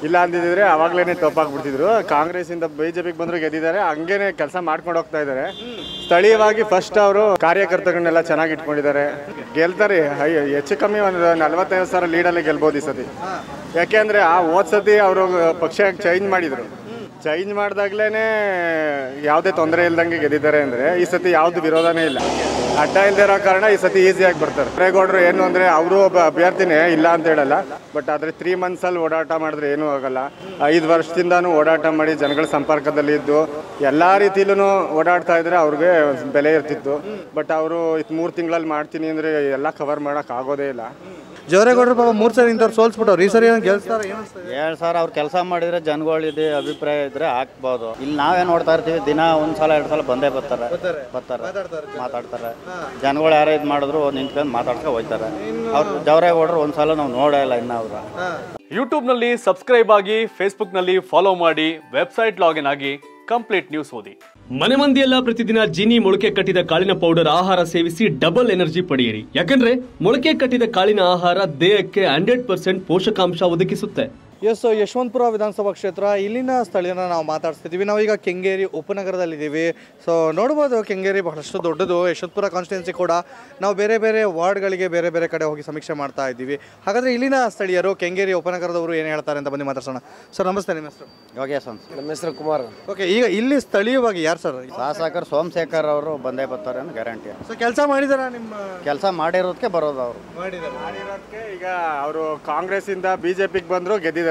ಇಲ್ಲ ಅಂದಿದ್ರೆ ಅವಾಗ್ಲೇನೆ ತಪ್ಪಾಗ್ಬಿಡ್ತಿದ್ರು ಕಾಂಗ್ರೆಸ್ ಇಂದ ಬಿಜೆಪಿಗೆ ಬಂದ್ರು ಗೆದ್ದಿದ್ದಾರೆ ಹಂಗೇನೆ ಕೆಲಸ ಮಾಡ್ಕೊಂಡು ಹೋಗ್ತಾ ಇದ್ದಾರೆ ಸ್ಥಳೀಯವಾಗಿ ಫಸ್ಟ್ ಅವರು ಕಾರ್ಯಕರ್ತಗಳನ್ನೆಲ್ಲ ಚೆನ್ನಾಗಿ ಇಟ್ಕೊಂಡಿದ್ದಾರೆ ಗೆಲ್ತಾರೆ ಹೈ- ಹೆಚ್ಚು ಕಮ್ಮಿ ಒಂದು ನಲವತ್ತೈದು ಸಾವಿರ ಲೀಡಲ್ಲಿ ಗೆಲ್ಬೋದು ಈ ಸತಿ ಯಾಕೆಂದ್ರೆ ಆ ಹೋದ್ ಸತಿ ಅವರು ಪಕ್ಷ ಚೇಂಜ್ ಮಾಡಿದ್ರು ಚೇಂಜ್ ಮಾಡಿದಾಗ್ಲೇ ಯಾವುದೇ ತೊಂದರೆ ಇಲ್ದಂಗೆ ಗೆದ್ದಿದ್ದಾರೆ ಅಂದರೆ ಈ ಸತಿ ಯಾವುದು ವಿರೋಧನೇ ಇಲ್ಲ ಅಡ್ಡ ಇಲ್ಲದೆ ಇರೋ ಕಾರಣ ಈ ಸತಿ ಈಸಿಯಾಗಿ ಬರ್ತಾರೆ ದೇವೇಗೌಡರು ಏನು ಅಂದರೆ ಅವರು ಒಬ್ಬ ಅಭ್ಯರ್ಥಿನೇ ಇಲ್ಲ ಅಂತ ಹೇಳಲ್ಲ ಬಟ್ ಆದರೆ ತ್ರೀ ಮಂತ್ಸಲ್ಲಿ ಓಡಾಟ ಮಾಡಿದ್ರೆ ಏನೂ ಆಗಲ್ಲ ಐದು ವರ್ಷದಿಂದನೂ ಓಡಾಟ ಮಾಡಿ ಜನಗಳ ಸಂಪರ್ಕದಲ್ಲಿ ಇದ್ದು ಎಲ್ಲ ರೀತಿಲೂ ಓಡಾಡ್ತಾ ಇದ್ರೆ ಅವ್ರಿಗೆ ಒಂದ್ ಬೆಲೆ ಇರ್ತಿತ್ತು ಬಟ್ ಅವರು ಇದು ಮೂರು ತಿಂಗಳಲ್ಲಿ ಮಾಡ್ತೀನಿ ಅಂದರೆ ಎಲ್ಲ ಕವರ್ ಮಾಡೋಕೆ ಆಗೋದೇ ಇಲ್ಲ ಜವರೇಗೌಡರು ಪಾಪ ಮೂರು ಸರಿ ಇಂಥವ್ರು ಸೋಲ್ಸ್ಬಿಟ್ಟವ್ರು ಈ ಸರಿ ಏನು ಗೆಲ್ಸ್ತಾರೆ ಏನು ಹೇಳಿ ಸರ್ ಅವ್ರು ಕೆಲಸ ಮಾಡಿದ್ರೆ ಜನಗಳಿದೆ ಅಭಿಪ್ರಾಯ ಇದ್ರೆ ಹಾಕ್ಬೋದು ಇಲ್ಲಿ ನಾವೇ ನೋಡ್ತಾ ಇರ್ತೀವಿ ದಿನ ಒಂದ್ ಸಲ ಎರಡು ಸಲ ಬಂದೇ ಬರ್ತಾರೆ ಬರ್ತಾರೆ ಮಾತಾಡ್ತಾರೆ ಜನಗಳು ಯಾರೇ ಇದು ಮಾಡಿದ್ರು ನಿಂತ್ಕೊಂಡು ಮಾತಾಡ್ಕೊಂಡು ಹೋಗ್ತಾರೆ ಅವ್ರು ಜವರೇಗೌಡರು ಒಂದ್ ಸಲ ನಾವು ನೋಡೇ ಇಲ್ಲ ಇನ್ನ ಅವ್ರು ಯೂಟ್ಯೂಬ್ನಲ್ಲಿ ಸಬ್ಸ್ಕ್ರೈಬ್ ಆಗಿ ಫೇಸ್ಬುಕ್ನಲ್ಲಿ ಫಾಲೋ ಮಾಡಿ ವೆಬ್ಸೈಟ್ ಲಾಗಿನ್ ಆಗಿ ಕಂಪ್ಲೀಟ್ ನ್ಯೂಸ್ ಓದಿ ಮನೆ ಮಂದಿಯೆಲ್ಲ ಪ್ರತಿದಿನ ಜೀನಿ ಮೊಳಕೆ ಕಟ್ಟಿದ ಕಾಳಿನ ಪೌಡರ್ ಆಹಾರ ಸೇವಿಸಿ ಡಬಲ್ ಎನರ್ಜಿ ಪಡೆಯಿರಿ ಯಾಕಂದ್ರೆ ಮೊಳಕೆ ಕಟ್ಟಿದ ಕಾಳಿನ ಆಹಾರ ದೇಹಕ್ಕೆ ಹಂಡ್ರೆಡ್ ಪರ್ಸೆಂಟ್ ಪೋಷಕಾಂಶ ಒದಗಿಸುತ್ತೆ ಎಸ್ ಯಶವಂತಪುರ ವಿಧಾನಸಭಾ ಕ್ಷೇತ್ರ ಇಲ್ಲಿನ ಸ್ಥಳೀಯನ ನಾವು ಮಾತಾಡ್ತಿದ್ದೀವಿ ನಾವೀಗ ಕೆಂಗೇರಿ ಉಪನಗರದಲ್ಲಿದ್ದೀವಿ ಸೊ ನೋಡ್ಬೋದು ಕೆಂಗೇರಿ ಬಹಳಷ್ಟು ದೊಡ್ಡದು ಯಶವಂತಪುರ ಕಾನ್ಸ್ಟಿಟ್ಯೂನ್ಸಿ ಕೂಡ ನಾವು ಬೇರೆ ಬೇರೆ ವಾರ್ಡ್ಗಳಿಗೆ ಬೇರೆ ಬೇರೆ ಕಡೆ ಹೋಗಿ ಸಮೀಕ್ಷೆ ಮಾಡ್ತಾ ಇದ್ದೀವಿ ಹಾಗಾದರೆ ಇಲ್ಲಿನ ಸ್ಥಳೀಯರು ಕೆಂಗೇರಿ ಉಪನಗರದವರು ಏನು ಹೇಳ್ತಾರೆ ಅಂತ ಬನ್ನಿ ಮಾತಾಡ್ಸೋಣ ಸರ್ ನಮಸ್ತೆ ನಿಮ್ಮ ಹೆಸರು ಯೋಗೇಶ್ ಅಂತ ನಮ್ಮ ಹೆಸರು ಕುಮಾರ್ ಓಕೆ ಈಗ ಇಲ್ಲಿ ಸ್ಥಳೀಯವಾಗಿ ಯಾರು ಸರ್ ಶಾಸಕರು ಸೋಮಶೇಖರ್ ಅವರು ಬಂದೇ ಬರ್ತಾರೆ ಅನ್ನೋ ಗ್ಯಾರಂಟಿ ಸೊ ಕೆಲಸ ಮಾಡಿದಾರ ನಿಮ್ಮ ಕೆಲಸ ಮಾಡಿರೋದಕ್ಕೆ ಬರೋದು ಅವರು ಮಾಡಿದ್ದಾರೆ ಮಾಡಿರೋದಕ್ಕೆ ಈಗ ಅವರು ಕಾಂಗ್ರೆಸ್ ಇಂದ ಬಿಜೆಪಿಗೆ ಬಂದ್ರು ಗೆದ್ದಿದ್ದಾರೆ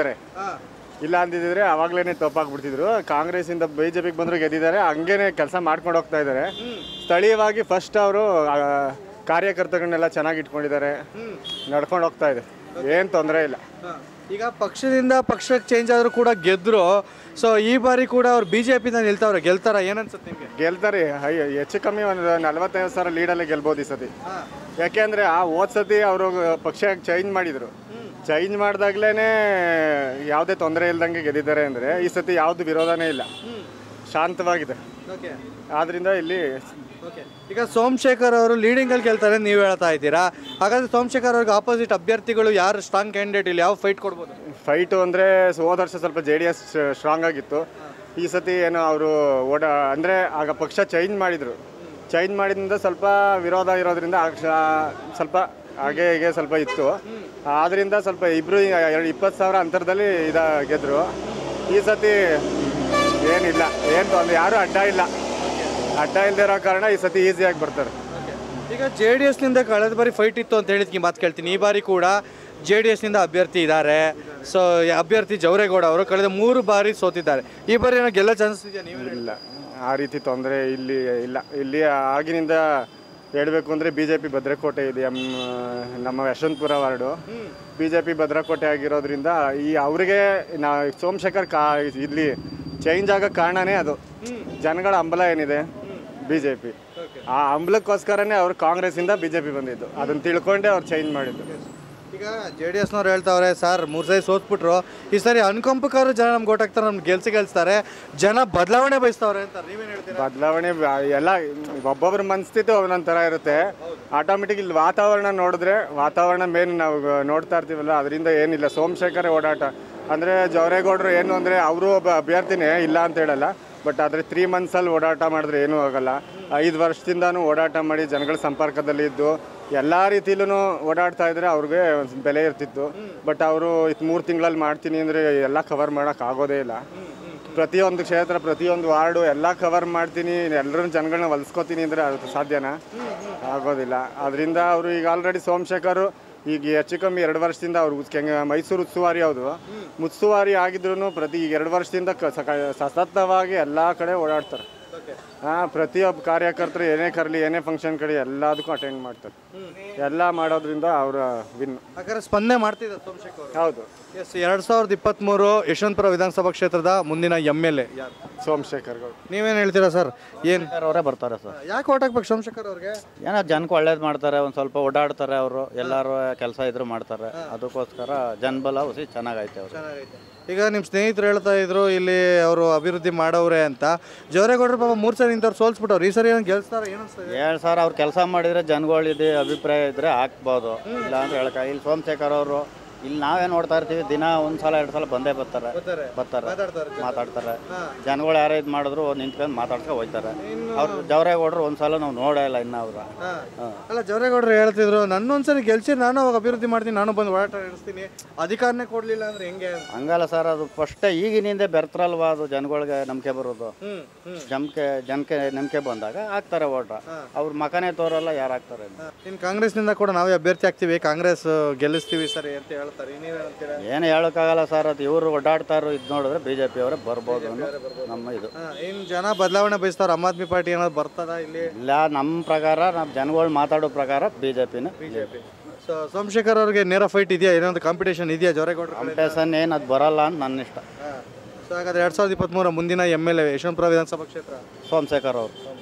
ಇಲ್ಲ ಅಂದಿದ್ರೆ ಅವಾಗ್ಲೇನೆ ತಪ್ಪಾಗ್ಬಿಡ್ತಿದ್ರು ಕಾಂಗ್ರೆಸ್ ಇಂದ ಬಿಜೆಪಿಗೆ ಬಂದ್ರು ಗೆದ್ದಿದ್ದಾರೆ ಹಂಗೇನೆ ಕೆಲಸ ಮಾಡ್ಕೊಂಡು ಹೋಗ್ತಾ ಇದ್ದಾರೆ ಸ್ಥಳೀಯವಾಗಿ ಫಸ್ಟ್ ಅವರು ಕಾರ್ಯಕರ್ತಗಳನ್ನೆಲ್ಲ ಚೆನ್ನಾಗಿ ಇಟ್ಕೊಂಡಿದ್ದಾರೆ ನಡ್ಕೊಂಡು ಹೋಗ್ತಾ ಇದೆ ಏನು ತೊಂದರೆ ಇಲ್ಲ ಈಗ ಪಕ್ಷದಿಂದ ಪಕ್ಷಕ್ಕೆ ಚೇಂಜ್ ಆದರೂ ಕೂಡ ಗೆದ್ರು ಸೊ ಈ ಬಾರಿ ಕೂಡ ಅವ್ರು ಬಿ ಜೆ ಪಿನ ನಿಲ್ತಾವ್ರೆ ಗೆಲ್ತಾರ ಏನನ್ಸುತ್ತೆ ನಿಮಗೆ ಗೆಲ್ತಾರೆ ಹೈ- ಹೆಚ್ಚು ಕಮ್ಮಿ ಒಂದು ನಲವತ್ತೈದು ಸಾವಿರ ಲೀಡಲ್ಲಿ ಗೆಲ್ಬೋದು ಈ ಸತಿ ಯಾಕೆಂದ್ರೆ ಆ ಹೋದ್ ಸತಿ ಅವರು ಪಕ್ಷ ಚೇಂಜ್ ಮಾಡಿದ್ರು ಚೇಂಜ್ ಮಾಡಿದಾಗ್ಲೇ ಯಾವುದೇ ತೊಂದರೆ ಇಲ್ದಂಗೆ ಗೆದ್ದಿದ್ದಾರೆ ಅಂದರೆ ಈ ಸತಿ ಯಾವುದು ವಿರೋಧನೇ ಇಲ್ಲ ಶಾಂತವಾಗಿದೆ ಓಕೆ ಆದ್ರಿಂದ ಇಲ್ಲಿ ಓಕೆ ಈಗ ಸೋಮಶೇಖರ್ ಅವರು ಲೀಡಿಂಗಲ್ಲಿ ಗೆಲ್ತಾರೆ ನೀವು ಹೇಳ್ತಾ ಇದ್ದೀರಾ ಹಾಗಾದ್ರೆ ಸೋಮಶೇಖರ್ ಅವ್ರಿಗೆ ಆಪೋಸಿಟ್ ಅಭ್ಯರ್ಥಿಗಳು ಯಾರು ಸ್ಟ್ರಾಂಗ್ ಕ್ಯಾಂಡಿಡೇಟ್ ಇಲ್ಲಿ ಯಾವ ಫೈಟ್ ಕೊಡ್ಬೋದು ಫೈಟು ಅಂದರೆ ಹೋದ ವರ್ಷ ಸ್ವಲ್ಪ ಜೆ ಡಿ ಎಸ್ ಸ್ಟ್ರಾಂಗ್ ಆಗಿತ್ತು ಈ ಸತಿ ಏನು ಅವರು ಓಡ ಅಂದರೆ ಆಗ ಪಕ್ಷ ಚೇಂಜ್ ಮಾಡಿದರು ಚೇಂಜ್ ಮಾಡಿದ್ರಿಂದ ಸ್ವಲ್ಪ ವಿರೋಧ ಇರೋದ್ರಿಂದ ಆ ಕ್ಷ- ಸ್ವಲ್ಪ ಹಾಗೆ ಹೀಗೆ ಸ್ವಲ್ಪ ಇತ್ತು ಆದ್ರಿಂದ ಸ್ವಲ್ಪ ಇಬ್ಬರು ಎರಡು ಇಪ್ಪತ್ತು ಸಾವಿರ ಅಂತರದಲ್ಲಿ ಇದ ಗೆದ್ದರು ಈ ಸತಿ ಏನಿಲ್ಲ ಏನು ತೊಂದರೆ ಯಾರೂ ಅಡ್ಡ ಇಲ್ಲ ಅಡ್ಡ ಇಲ್ಲದೆ ಇರೋ ಕಾರಣ ಈ ಸತಿ ಈಸಿಯಾಗಿ ಬರ್ತಾರೆ ಈಗ ಜೆ ಡಿ ಎಸ್ನಿಂದ ಕಳೆದ ಬಾರಿ ಫೈಟ್ ಇತ್ತು ಅಂತ ಹೇಳಿದ್ಕೆ ಮಾತು ಕೇಳ್ತೀನಿ ಈ ಬಾರಿ ಕೂಡ ಜೆ ಡಿ ಎಸ್ನಿಂದ ಅಭ್ಯರ್ಥಿ ಇದ್ದಾರೆ ಸೊ ಅಭ್ಯರ್ಥಿ ಜವರೇಗೌಡ ಅವರು ಕಳೆದ ಮೂರು ಬಾರಿ ಸೋತಿದ್ದಾರೆ ಈ ಬಾರಿ ಏನೋ ಗೆಲ್ಲೋ ಚಾನ್ಸಸ್ ಇದೆಯಾ ನೀವು ಇಲ್ಲ ಆ ರೀತಿ ತೊಂದರೆ ಇಲ್ಲಿ ಇಲ್ಲ ಇಲ್ಲಿ ಆಗಿನಿಂದ ಹೇಳಬೇಕು ಅಂದರೆ ಬಿ ಜೆ ಪಿ ಭದ್ರಕೋಟೆ ಇದೆ ಎಮ್ ನಮ್ಮ Yeshwanthpur ward B J P ಭದ್ರಕೋಟೆ ಆಗಿರೋದ್ರಿಂದ ಈ ಅವರಿಗೆ ನಾ ಸೋಮಶೇಖರ್ ಕಾ ಇಲ್ಲಿ ಚೇಂಜ್ ಆಗೋ ಕಾರಣನೇ ಅದು ಜನಗಳ ಹಂಬಲ ಏನಿದೆ ಬಿ ಜೆ ಪಿ ಆ ಹಂಬಲಕ್ಕೋಸ್ಕರನೇ ಅವ್ರು ಕಾಂಗ್ರೆಸ್ಸಿಂದ ಬಿ ಜೆ ಪಿ ಬಂದಿದ್ದು ಅದನ್ನು ತಿಳ್ಕೊಂಡೇ ಅವ್ರು ಚೇಂಜ್ ಮಾಡಿದ್ದು ಈಗ ಜೆ ಡಿ ಎಸ್ನವ್ರು ಹೇಳ್ತಾವ್ರೆ ಸರ್ ಮೂರು ಸರಿ ಸೋತ್ಬಿಟ್ರು ಈ ಸರಿ ಅನುಕಂಪಕಾರು ಜನ ನಮ್ಗೆ ಓಟಾಕ್ತಾರೆ ನಮ್ಗೆ ಗೆಲ್ಸಿ ಗೆಲ್ಸ್ತಾರೆ ಜನ ಬದಲಾವಣೆ ಬಯಸ್ತವ್ರೆ ಅಂತ ನೀವೇನು ಹೇಳ್ತೀರಾ ಬದಲಾವಣೆ ಬ- ಎಲ್ಲ ಒಬ್ಬೊಬ್ಬರ ಮನಸ್ಥಿತಿ ಒಂದೊಂದು ಥರ ಇರುತ್ತೆ ಆಟೋಮೆಟಿಕ್ ಇಲ್ಲಿ ವಾತಾವರಣ ನೋಡಿದ್ರೆ ವಾತಾವರಣ ಮೇನ್ ನಾವು ನೋಡ್ತಾ ಇರ್ತೀವಲ್ಲ ಅದರಿಂದ ಏನಿಲ್ಲ ಸೋಮಶೇಖರ್ ಓಡಾಟ ಅಂದರೆ ಜವರೇಗೌಡರು ಏನು ಅಂದರೆ ಅವರು ಒಬ್ಬ ಅಭ್ಯರ್ಥಿನೇ ಇಲ್ಲ ಅಂತ ಹೇಳಲ್ಲ ಬಟ್ ಆದರೆ ತ್ರೀ ಮಂತ್ಸಲ್ಲಿ ಓಡಾಟ ಮಾಡಿದ್ರೆ ಏನೂ ಆಗಲ್ಲ ಐದು ವರ್ಷದಿಂದನೂ ಓಡಾಟ ಮಾಡಿ ಜನಗಳ ಸಂಪರ್ಕದಲ್ಲಿ ಇದ್ದು ಎಲ್ಲ ರೀತಿಲೂ ಓಡಾಡ್ತಾ ಇದ್ರೆ ಅವ್ರಿಗೆ ಒಂದು ಬೆಲೆ ಇರ್ತಿತ್ತು ಬಟ್ ಅವರು ಇದು ಮೂರು ತಿಂಗಳಲ್ಲಿ ಮಾಡ್ತೀನಿ ಅಂದರೆ ಎಲ್ಲ ಕವರ್ ಮಾಡೋಕೆ ಆಗೋದೇ ಇಲ್ಲ ಪ್ರತಿಯೊಂದು ಕ್ಷೇತ್ರ ಪ್ರತಿಯೊಂದು ವಾರ್ಡು ಎಲ್ಲ ಕವರ್ ಮಾಡ್ತೀನಿ ಎಲ್ಲರೂ ಜನಗಳನ್ನ ಹೊಲಿಸ್ಕೋತೀನಿ ಅಂದರೆ ಅದು ಸಾಧ್ಯನಾ ಆಗೋದಿಲ್ಲ ಅದರಿಂದ ಅವರು ಈಗ ಆಲ್ರೆಡಿ ಸೋಮಶೇಖರ್ ಈಗ ಹೆಚ್ಚು ಕಮ್ಮಿ ಎರಡು ವರ್ಷದಿಂದ ಅವರು ಕೆಂಗ ಮೈಸೂರು ಉಸ್ತುವಾರಿ ಹೌದು ಉಸ್ತುವಾರಿ ಆಗಿದ್ರು ಪ್ರತಿ ಈಗ ಎರಡು ವರ್ಷದಿಂದ ಕ- ಸಕ- ಸತತವಾಗಿ ಎಲ್ಲ ಕಡೆ ಓಡಾಡ್ತಾರೆ ಹಾಂ ಪ್ರತಿಯೊಬ್ಬ ಕಾರ್ಯಕರ್ತರು ಏನೇ ಕರಲಿ ಏನೇ ಫಂಕ್ಷನ್ ಕಡೆ ಎಲ್ಲದಕ್ಕೂ ಅಟೆಂಡ್ ಮಾಡ್ತಾರೆ ಎಲ್ಲ ಮಾಡೋದ್ರಿಂದ ಅವರ ವಿನ್ ಹಾಗಾದ್ರೆ ಸ್ಪಂದನೆ ಮಾಡ್ತಿದ್ದಾರೆ ಸೋಮಶೇಖರ್ ಅವರು ಹೌದು ಎಸ್ ಎರಡು ಸಾವಿರದ ಇಪ್ಪತ್ತ್ಮೂರು ಯಶವಂತಪುರ ವಿಧಾನಸಭಾ ಕ್ಷೇತ್ರದ ಮುಂದಿನ ಎಮ್ ಎಲ್ ಎ ಯಾರು ಸೋಮಶೇಖರ್ಗಳು ನೀವೇನು ಹೇಳ್ತೀರಾ ಸರ್ ಏನು ಅವರೇ ಬರ್ತಾರೆ ಸರ್ ಯಾಕೆ ಓಟ್ ಹಾಕ್ಬೇಕು ಸೋಮಶೇಖರ್ ಅವ್ರಿಗೆ ಏನೋ ಜನಕ್ಕೆ ಒಳ್ಳೇದು ಮಾಡ್ತಾರೆ ಒಂದು ಸ್ವಲ್ಪ ಓಡಾಡ್ತಾರೆ ಅವರು ಎಲ್ಲರೂ ಕೆಲಸ ಇದ್ರು ಮಾಡ್ತಾರೆ ಅದಕ್ಕೋಸ್ಕರ ಜನಬಲ ಹುಸಿ ಚೆನ್ನಾಗೈತೆ ಅವರು ಈಗ ನಿಮ್ಮ ಸ್ನೇಹಿತರು ಹೇಳ್ತಾ ಇದ್ರು ಇಲ್ಲಿ ಅವರು ಅಭಿವೃದ್ಧಿ ಮಾಡವ್ರೆ ಅಂತ ಜವರೇಗೌಡರು ಪಾಪ ಮೂರು ಸರಿ ಇಂಥವ್ರು ಸೋಲ್ಸ್ಬಿಟ್ಟವ್ರು ಈ ಸರಿ ಏನು ಗೆಲ್ಸ್ತಾರೆ ಏನು ಅನ್ಸ್ತದೆ ಹೇಳಿ ಸರ್ ಅವ್ರು ಕೆಲಸ ಮಾಡಿದ್ರೆ ಜನಗಳಿದೆ ಅಭಿಪ್ರಾಯ ಇದ್ರೆ ಹಾಕ್ಬೋದು ಇಲ್ಲ ಅಂದ್ರೆ ಹೇಳಕ ಇಲ್ಲಿ ಸೋಮಶೇಖರ್ ಅವರು ಇಲ್ಲಿ ನಾವೇ ನೋಡ್ತಾ ಇರ್ತೀವಿ ದಿನ ಒಂದ್ ಸಲ ಎರಡು ಸಲ ಬಂದೇ ಬರ್ತಾರೆ ಬರ್ತಾರೆ ಮಾತಾಡ್ತಾರೆ ಜನಗಳು ಯಾರೇ ಇದು ಮಾಡಿದ್ರು ನಿಂತ್ಕೊಂಡು ಮಾತಾಡ್ಸ್ಕೊಂಡು ಹೋಗ್ತಾರೆ ಅವ್ರು ಜವರೇಗೌಡರು ಒಂದ್ಸಲ ನಾವು ನೋಡೇ ಇಲ್ಲ ಇನ್ನ ಅವ್ರ ಅಲ್ಲ ಜವರೇಗೌಡರು ಹೇಳ್ತಿದ್ರು ನನ್ನೊಂದ್ಸರಿ ಗೆಲ್ಸಿ ನಾನು ಅವಾಗ ಅಭಿವೃದ್ಧಿ ಮಾಡ್ತೀನಿ ನಾನು ಬಂದು ಹೋರಾಟ ನಡೆಸ್ತೀನಿ ಅಧಿಕಾರನೇ ಕೊಡ್ಲಿಲ್ಲ ಅಂದ್ರೆ ಹೆಂಗೆ ಹಂಗಲ್ಲ ಸರ್ ಅದು ಫಸ್ಟ್ ಈಗಿನಿಂದ ಬೆರ್ತರಲ್ವಾ ಅದು ಜನಗಳಿಗೆ ನಂಬಿಕೆ ಬರೋದು ಜಮ್ಕೆ ಜನಕ್ಕೆ ನಂಬಿಕೆ ಬಂದಾಗ ಹಾಕ್ತಾರೆ ಓಟ ಅವ್ರ ಮಕನೇ ತೋರಲ್ಲ ಯಾರು ಹಾಕ್ತಾರೆ ಇನ್ನು ಕಾಂಗ್ರೆಸ್ನಿಂದ ಕೂಡ ನಾವೇ ಅಭ್ಯರ್ಥಿ ಆಗ್ತೀವಿ ಕಾಂಗ್ರೆಸ್ ಗೆಲ್ಲಿಸ್ತೀವಿ ಸರಿ ಅಂತ ಹೇಳ್ತಾರೆ ನೀವೇ ಹೇಳ್ತೀರಾ ಏನು ಹೇಳೋಕ್ಕಾಗಲ್ಲ ಸರ್ ಅದು ಇವರು ಓಡಾಡ್ತಾರೋ ಇದು ನೋಡಿದ್ರೆ ಬಿ ಜೆ ಅವರೇ ಬರ್ಬೋದು ಅನ್ನೋ ನಮ್ಮ ಇದು ಇನ್ನು ಜನ ಬದಲಾವಣೆ ಬಯಸ್ತಾರ ಆಮ್ ಆದ್ಮಿ ಪಾರ್ಟಿ ಏನಾದ್ರು ಬರ್ತದ ಇಲ್ಲಿ ಇಲ್ಲ ನಮ್ಮ ಪ್ರಕಾರ ನಮ್ಮ ಜನಗಳು ಮಾತಾಡೋ ಪ್ರಕಾರ ಬಿ ಜೆ ಪಿನ ಸೊ ಸೋಮಶೇಖರ್ ಅವ್ರಿಗೆ ನೇರ ಫೈಟ್ ಇದೆಯಾ ಏನೊಂದು ಕಾಂಪಿಟೇಷನ್ ಇದೆಯಾ ಜವರೇಗೌಡರು ಕಾಂಪಿಟೇಷನ್ ಏನು ಅದು ಬರಲ್ಲ ಅಂತ ನನ್ನ ಇಷ್ಟ ಸೊ ಹಾಗಾದ್ರೆ ಎರಡ್ ಸಾವಿರದ ಇಪ್ಪತ್ಮೂರ ಮುಂದಿನ ಎಮ್ ಎಲ್ ಎ ಯಶವಂತಪುರ ವಿಧಾನಸಭಾ ಕ್ಷೇತ್ರ ಸೋಮಶೇಖರ್ ಅವರು